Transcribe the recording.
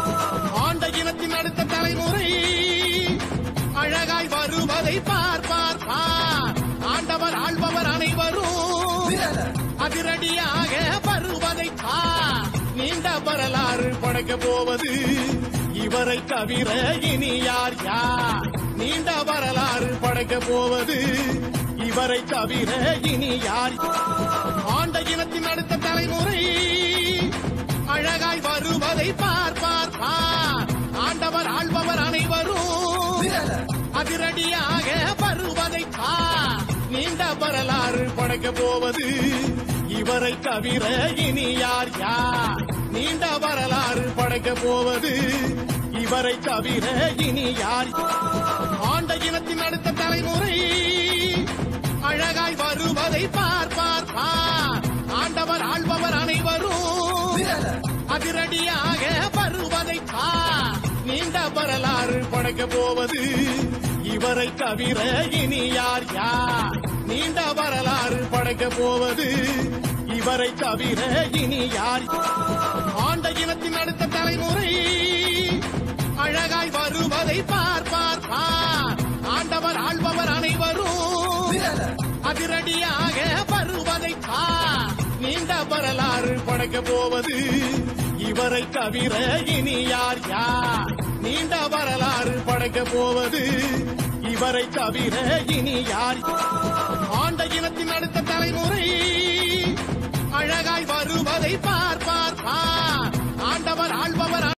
ஆண்ட இனத்தின் அடுத்த தலைமுறை அழகாய் வருவதை பார் பார் பார் ஆண்டவர் ஆள்பவர் அனைவரும் அதிரடியாக வருவதை பார் நீண்ட வரலாறு படைக்க போவது இவரை தவிர இனி யார் யார் நீண்ட வரலாறு படைக்க போவது இவரை தவிர இனி யார் ஆண்ட இனத்தின் அடுத்த தலைமுறை அழகாய் வருவதை பார் பார் பார் ஆண்டவர் ஆள்பவர் அனைவரும் அதிரடியாக வருவதை பார் நீண்ட வரலாறு படைக்க போவது இவரை தவிர இனி யார் யார் நீண்ட வரலாறு படைக்க போவது இவரை தவிர இனி யார் ஆண்ட இனத்தின் அடுத்த தலைமுறை அழகாய் வருவதை பார் பார் பார் ஆண்டவர் ஆள்பவர் அனைவரும் அதிரடியாக வருவதை பார் நீண்ட வரலாறு படைக்க போவது இவரை தவிர இனி யார் யார் நீண்ட வரலாறு படைக்க போவது இவரை தவிர இனி யார் ஆண்ட இனத்தின் அடுத்த தலைமுறை அழகாய் வருவதை பார் பார் பார் ஆண்டவர் ஆள்பவர் அனைவரும் அதிரடியாக வருவதை பார் நீண்ட வரலாறு படைக்க போவது இவரை தவிர இனி யார் யார் நீண்ட வரலாறு படைக்க போவது இவரை தவிர இனி யார் ஆண்ட இனத்தின் அடுத்த தலைமுறை அழகாய் வருவதை பார் பார் பார் ஆண்டவர் ஆள்பவர்